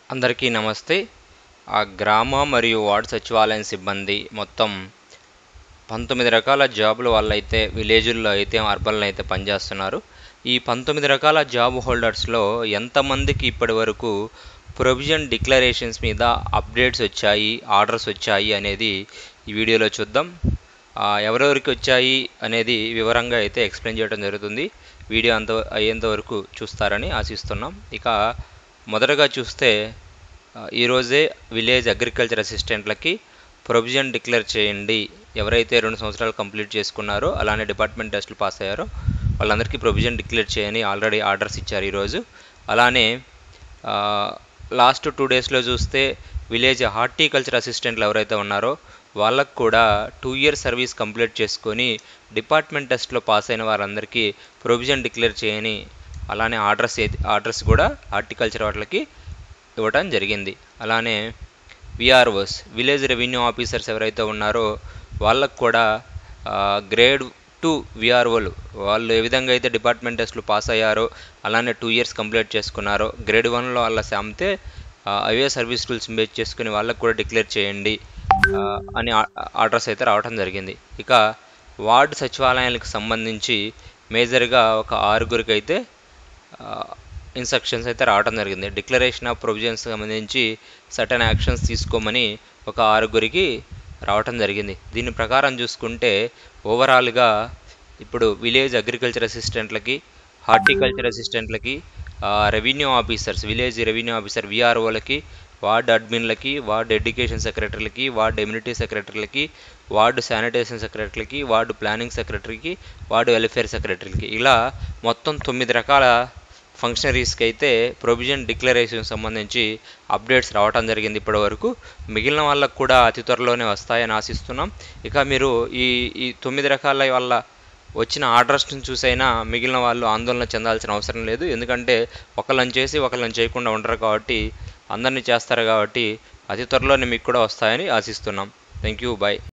అందరికీ నమస్తే ఆ గ్రామ మరియు వార్డు సచివాలయం సిబ్బంది మొత్తం పంతొమ్మిది రకాల జాబులు వాళ్ళైతే విలేజుల్లో అయితే అర్బన్లో అయితే పనిచేస్తున్నారు ఈ పంతొమ్మిది రకాల జాబ్ హోల్డర్స్లో ఎంతమందికి ఇప్పటి వరకు ప్రొవిజన్ డిక్లరేషన్స్ మీద అప్డేట్స్ వచ్చాయి ఆర్డర్స్ వచ్చాయి అనేది ఈ వీడియోలో చూద్దాం ఆ, ఎవరెవరికి వచ్చాయి అనేది వివరంగా అయితే ఎక్స్ప్లెయిన్ చేయడం జరుగుతుంది వీడియో అంత అయ్యేంత వరకు చూస్తారని ఆశిస్తున్నాం ఇక మొదటగా చూస్తే ఆ, ఈరోజే విలేజ్ అగ్రికల్చర్ అసిస్టెంట్లకి ప్రొవిజన్ డిక్లేర్ చేయండి ఎవరైతే రెండు సంవత్సరాలు కంప్లీట్ చేసుకున్నారో అలానే డిపార్ట్మెంట్ టెస్టులు పాస్ అయ్యారో వాళ్ళందరికీ ప్రొవిజన్ డిక్లేర్ చేయని ఆల్రెడీ ఆర్డర్స్ ఇచ్చారు ఈరోజు అలానే ఆ, లాస్ట్ టూ డేస్లో చూస్తే విలేజ్ హార్టికల్చర్ అసిస్టెంట్లు ఎవరైతే ఉన్నారో వాళ్ళకు కూడా టూ ఇయర్ సర్వీస్ కంప్లీట్ చేసుకొని డిపార్ట్మెంట్ టెస్ట్లో పాస్ అయిన వారందరికీ ప్రొవిజన్ డిక్లేర్ చేయని అలానే ఆర్డర్స్ ఏ- ఆర్డర్స్ కూడా హార్టికల్చర్ వాళ్ళకి ఇవ్వటం జరిగింది అలానే విఆర్ఓస్ విలేజ్ రెవెన్యూ ఆఫీసర్స్ ఎవరైతే ఉన్నారో వాళ్ళకు కూడా గ్రేడ్ టూ విఆర్ఓలు వాళ్ళు ఏ విధంగా అయితే డిపార్ట్మెంట్ టెస్ట్లు పాస్ అయ్యారో అలానే టూ ఇయర్స్ కంప్లీట్ చేసుకున్నారో గ్రేడ్ వన్లో వాళ్ళ శామ్తే అవే సర్వీస్ రూల్స్ బేస్ చేసుకుని వాళ్ళకు కూడా డిక్లేర్ చేయండి ఆ, అని ఆ- ఆర్డర్స్ అయితే రావడం జరిగింది ఇక వార్డు సచివాలయాలకు సంబంధించి మేజర్గా ఒక ఆరుగురికి అయితే ఇన్స్ట్రక్షన్స్ అయితే రావడం జరిగింది డిక్లరేషన్ ఆఫ్ ప్రొవిజన్స్ సంబంధించి సర్టన్ యాక్షన్స్ తీసుకోమని ఒక ఆరుగురికి రావటం జరిగింది దీని ప్రకారం చూసుకుంటే ఓవరాల్గా ఇప్పుడు విలేజ్ అగ్రికల్చర్ అసిస్టెంట్లకి హార్టికల్చర్ అసిస్టెంట్లకి revenue officers village revenue officer విఆర్ఓలకి వార్డ్ అడ్మిన్లకి వార్డ్ ఎడ్యుకేషన్ సెక్రటరీలకి వార్డ్ ఎమ్యూనిటీ సెక్రటరీలకి వార్డు శానిటేషన్ సెక్రటరీలకి వార్డు ప్లానింగ్ సెక్రటరీకి వార్డు వెల్ఫేర్ సెక్రటరీలకి ఇలా మొత్తం తొమ్మిది రకాల ఫంక్షనరీస్కి అయితే ప్రొవిజన్ డిక్లరేషన్ సంబంధించి అప్డేట్స్ రావడం జరిగింది ఇప్పటి వరకు మిగిలిన వాళ్ళకు కూడా అతి త్వరలోనే వస్తాయని ఆశిస్తున్నాం ఇక మీరు ఈ ఈ తొమ్మిది రకాల వల్ల వచ్చిన ఆర్డర్స్ని చూసైనా మిగిలిన వాళ్ళు ఆందోళన చెందాల్సిన అవసరం లేదు ఎందుకంటే ఒకళ్ళని చేసి ఒకళ్ళని చేయకుండా ఉండరు కాబట్టి అందరినీ చేస్తారు కాబట్టి అతి త్వరలోనే మీకు కూడా వస్తాయని ఆశిస్తున్నాం థ్యాంక్ యూ బాయ్